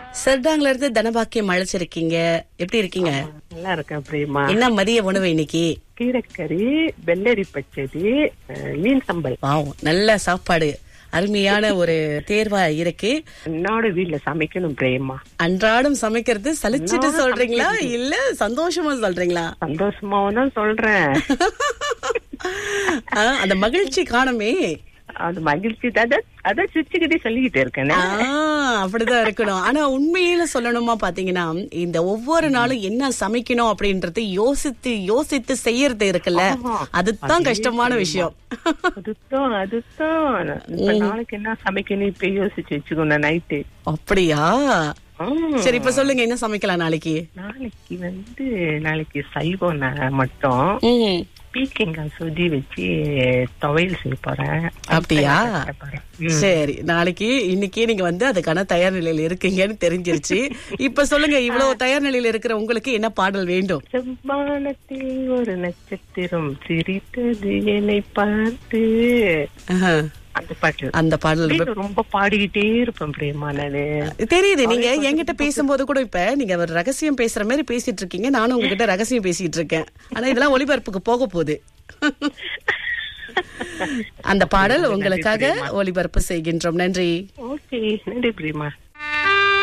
செர்டாங்ல இருந்து தனபாக்கியம் அழைச்சிருக்கீங்க எப்படி இருக்கீங்க நல்லா இருக்கேன் பிரேமா என்ன மதிய உணவு இன்னைக்கு கீரைக்கறி வெள்ளரி பச்சடி அஹ், மீன் சம்பல் வாவ் நல்ல சாப்பாடு அருமையான ஒரு தேர்வா இருக்கு என்னோட வீட்ல சமைக்கணும் பிரேமா அன்றாடம் சமைக்கிறது சலிச்சிட்டு சொல்றீங்களா இல்ல சந்தோஷமா சொல்றீங்களா சந்தோஷமாவும் தான் சொல்றேன் ஆ, அந்த மகிழ்ச்சி காணுமே அது மகிழ்ச்சி தான் அதான் சிரிச்சுக்கிட்டே சொல்லிக்கிட்டு இருக்கேன் ஆ, அப்படிதான் இருக்கணும் ஆனா உண்மையில சொல்லணுமா பாத்தீங்கன்னா இந்த ஒவ்வொரு நாளும் என்ன சமைக்கணும் அப்படின்றது யோசித்து யோசித்து செய்யறது இருக்குல்ல ஆமா. அதுதான் கஷ்டமான விஷயம் அதுதான் அதுதான் இப்ப நாளைக்கு என்ன சமைக்கணும் இப்ப யோசிச்சு வச்சுக்கணும் நைட்டு அப்படியா சரி இப்ப சொல்லுங்க என்ன சமைக்கலாம் நாளைக்கு நாளைக்கு வந்து நாளைக்கு சைவம் நான் மட்டும் ம் பீக்கங்காய் சுதி வச்சு துவையல் செய்ய போறேன் அப்படியா செய்ய போறேன். ம். சரி நாளைக்கு இன்னைக்கே நீங்க வந்து அதுக்கான தயார் நிலையில இருக்கீங்கன்னு தெரிஞ்சிருச்சு இப்ப சொல்லுங்க இவ்வளவு தயார் நிலையில இருக்கிற உங்களுக்கு என்ன பாடல் வேண்டும் செவ்வானத்தில் ஒரு நட்சத்திரம் சிரித்தது என்னை பார்த்து ஆஹா, அந்த பாட்டு அந்த பாடல் வீட்டுல ரொம்ப பாடிக்கிட்டே இருப்பேன் பிரேமா நானு தெரியுது நீங்க என்கிட்ட பேசும்போது கூட இப்ப நீங்க ஒரு ரகசியம் பேசுற மாதிரி பேசிட்டு இருக்கீங்க நானும் உங்ககிட்ட ரகசியம் பேசிட்டு இருக்கேன் ஆனா இதெல்லாம் ஒளிபரப்புக்கு போக போகுது அந்த பாடல் உங்களுக்காக ஒளிபரப்பு செய்கின்றோம் நன்றி ஓகே நன்றி பிரேமா